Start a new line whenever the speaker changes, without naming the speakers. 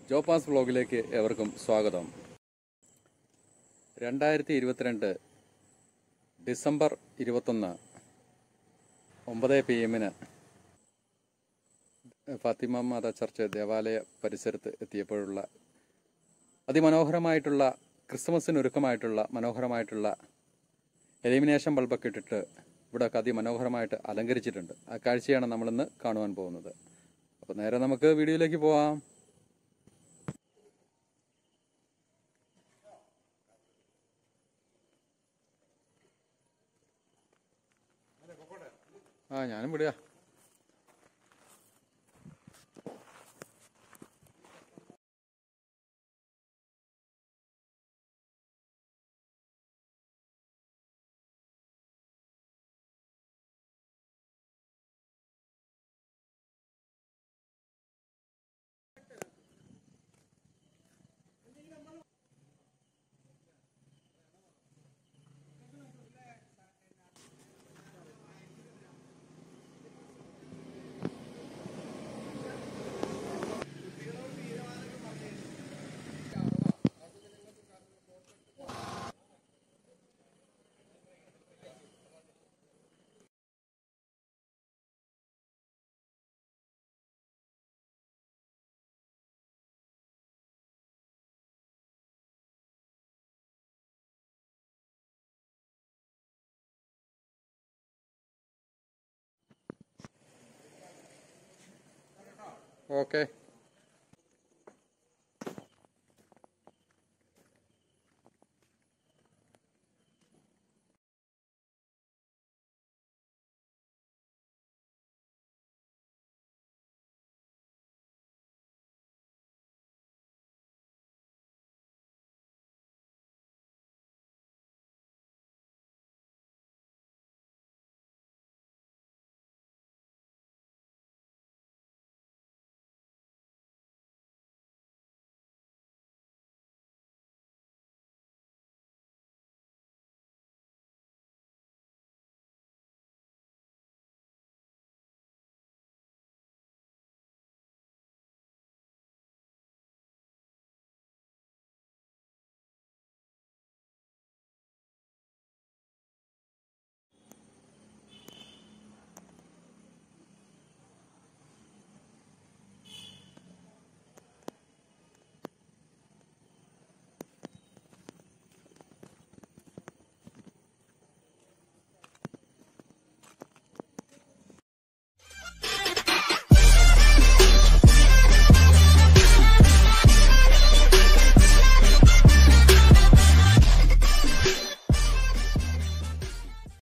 ജോപ്പാസ് വ്ലോഗിലേക്ക് ഏവർക്കും സ്വാഗതം രണ്ടായിരത്തി ഇരുപത്തിരണ്ട് ഡിസംബർ ഇരുപത്തൊന്ന് ഒമ്പത് പി എമ്മിന് ഫാത്തിമ മാത ചർച്ച് ദേവാലയ പരിസരത്ത് എത്തിയപ്പോഴുള്ള അതിമനോഹരമായിട്ടുള്ള ക്രിസ്മസിന് ഒരുക്കമായിട്ടുള്ള മനോഹരമായിട്ടുള്ള എലിമിനേഷൻ ബൾബൊക്കെ ഇട്ടിട്ട് ഇവിടെയൊക്കെ അതിമനോഹരമായിട്ട് അലങ്കരിച്ചിട്ടുണ്ട് ആ കാഴ്ചയാണ് നമ്മളിന്ന് കാണുവാൻ പോകുന്നത് അപ്പോൾ നേരെ നമുക്ക് വീഡിയോയിലേക്ക് പോവാം ആ ഞാനും വിടുക ഓക്കെ